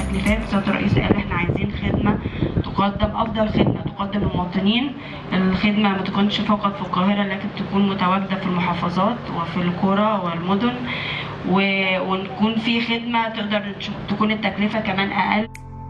اللي فات سياده الرئيس قال احنا عايزين خدمه تقدم افضل خدمه تقدم للمواطنين الخدمه ما تكونش فقط في القاهره لكن تكون متواجده في المحافظات وفي القرى والمدن و- ونكون في خدمه تقدر تش- تكون التكلفه كمان اقل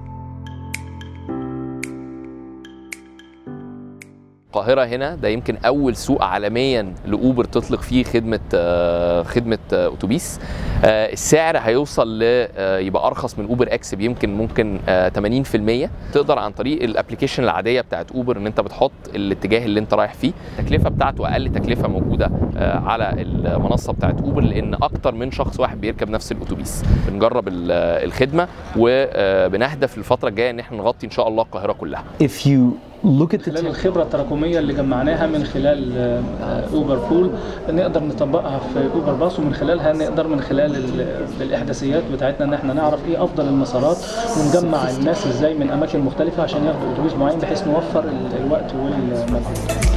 القاهرة هنا ده يمكن أول سوق عالميا لأوبر تطلق فيه خدمة آه، خدمة آه، أتوبيس آه، السعر هيوصل ل آه، يبقى أرخص من أوبر إكس بيمكن ممكن آه، 80% تقدر عن طريق الابلكيشن العادية بتاعت أوبر إن أنت بتحط الاتجاه اللي أنت رايح فيه التكلفة بتاعته أقل تكلفة موجودة آه، على المنصة بتاعت أوبر لأن أكتر من شخص واحد بيركب نفس الأتوبيس بنجرب ال- الخدمة وبنهدف الفترة الجاية إن احنا نغطي إن شاء الله القاهرة كلها If you look at the خلال الخبره التراكميه اللي جمعناها من خلال آه، اوبر بول نقدر نطبقها في اوبر باص ومن خلالها نقدر من خلال ال- الاحداثيات بتاعتنا ان احنا نعرف ايه افضل المسارات ونجمع الناس ازاي من اماكن مختلفه عشان ياخدوا اتوبيس معين بحيث نوفر ال- الوقت والمجهود